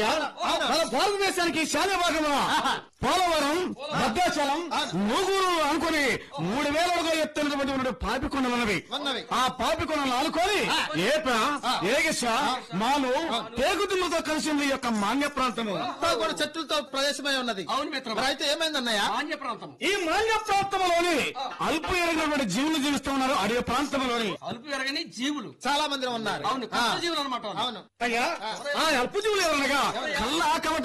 అయ్యా మన భారతదేశానికి చాలా భాగమా పోలవరం భద్రాచలం నూగూరు అనుకుని మూడు వేల అడుగులు ఎత్తున్నటువంటి ఉన్న పాపికొండలు ఉన్నవి ఉన్నవి. ఆ పాపికొండలు ఆనుకొని ఏప ఏగస మాను పేగుతుమ్మతో కలిసి ఉంది ఈ యొక్క మాన్య ప్రాంతము అంతా కూడా చెట్లతో ప్రదేశమై ఉన్నది అవును మిత్రమా. మరి అయితే ఏమైందన్నయ్య మాన్య ప్రాంతం ఈ మాన్య ప్రాంతంలోని అల్పు ఎరిగినటువంటి జీవులు జీవిస్తూ ఉన్నారు అడవి ప్రాంతంలోని అలుపు ఎరగని జీవులు చాలా మంది ఉన్నారు అవును ఆ, జీవులు అనమాట అవును అయ్యా ఆ అల్పు జీవులు ఎవరనగా కళ్ళ కవట